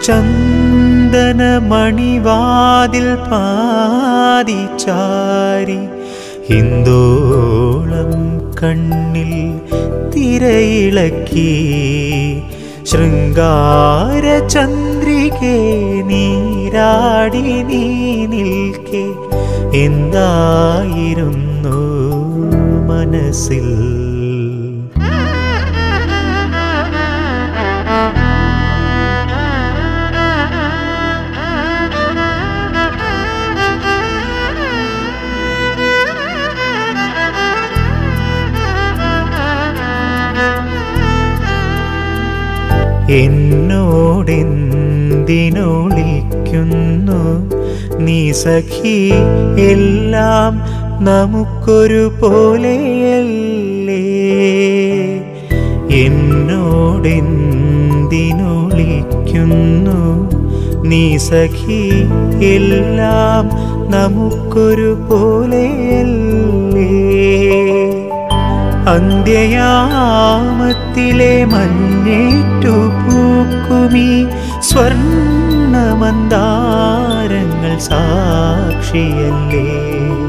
ചന്ദനമണിവാതിൽ പാതിച്ചാരി ഹിന്ദോളം കണ്ണിൽ തിരയിളക്കി ശൃംഗാര ചന്ദ്രികെ നീരാടി നീ നിൽക്കെ എന്തായിരുന്നു മനസ്സിൽ എന്നോടെന്തിനൊളിക്കുന്നു നീ സഖി എല്ലാം നമുക്കൊരു പോലെയല്ലേ എന്നോടെന്തിനൊളിക്കുന്നു നീ സഖി എല്ലാം നമുക്കൊരു പോലെയല്ലേ അന്ത്യയാമത്തിലെ മഞ്ഞേറ്റു പൂക്കുമീ സ്വർണ്ണമന്താരങ്ങൾ സാക്ഷിയല്ലേ